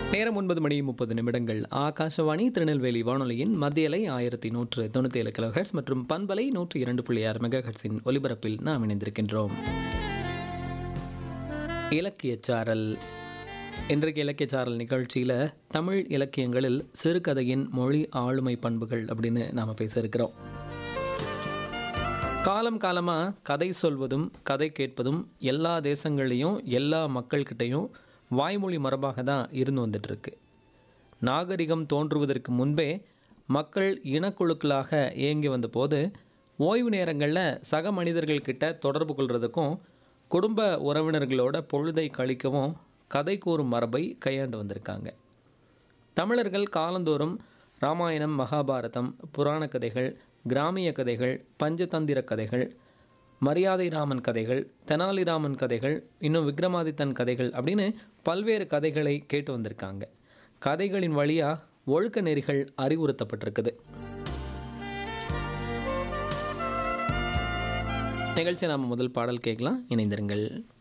நேரம் ஒன்பது மணி முப்பது நிமிடங்கள் ஆகாஷவாணி திருநெல்வேலி வானொலியின் மத்தியலை ஆயிரத்தி நூற்று தொண்ணூற்றி ஏழு கிலோஹெட்ஸ் மற்றும் பண்பலை நூற்றி இரண்டு புள்ளி ஆறு மெகாஹெட்ஸின் ஒலிபரப்பில் நாம் இணைந்திருக்கின்றோம் இலக்கியச் சாரல் இன்றைக்கு இலக்கியச் சாரல் நிகழ்ச்சியில் தமிழ் இலக்கியங்களில் சிறுகதையின் மொழி ஆளுமை பண்புகள் அப்படின்னு நாம் பேச இருக்கிறோம் காலம் காலமாக கதை சொல்வதும் கதை கேட்பதும் எல்லா தேசங்கள்லேயும் எல்லா மக்கள்கிட்டையும் வாய்மொழி மரபாக தான் இருந்து வந்துட்டுருக்கு நாகரிகம் தோன்றுவதற்கு முன்பே மக்கள் இனக்குழுக்களாக இயங்கி வந்தபோது ஓய்வு நேரங்களில் சக மனிதர்கள்கிட்ட தொடர்பு கொள்வதற்கும் குடும்ப உறவினர்களோட பொழுதை கழிக்கவும் கதை கூறும் மரபை கையாண்டு வந்திருக்காங்க தமிழர்கள் காலந்தோறும் ராமாயணம் மகாபாரதம் புராண கதைகள் கிராமிய கதைகள் பஞ்சதந்திர கதைகள் மரியாதை ராமன் கதைகள் தெனாலிராமன் கதைகள் இன்னும் விக்ரமாதித்தன் கதைகள் அப்படின்னு பல்வேறு கதைகளை கேட்டு வந்திருக்காங்க கதைகளின் வழியாக ஒழுக்க நெறிகள் அறிவுறுத்தப்பட்டிருக்குது நிகழ்ச்சி நாம் முதல் பாடல் கேட்கலாம் இணைந்திருங்கள்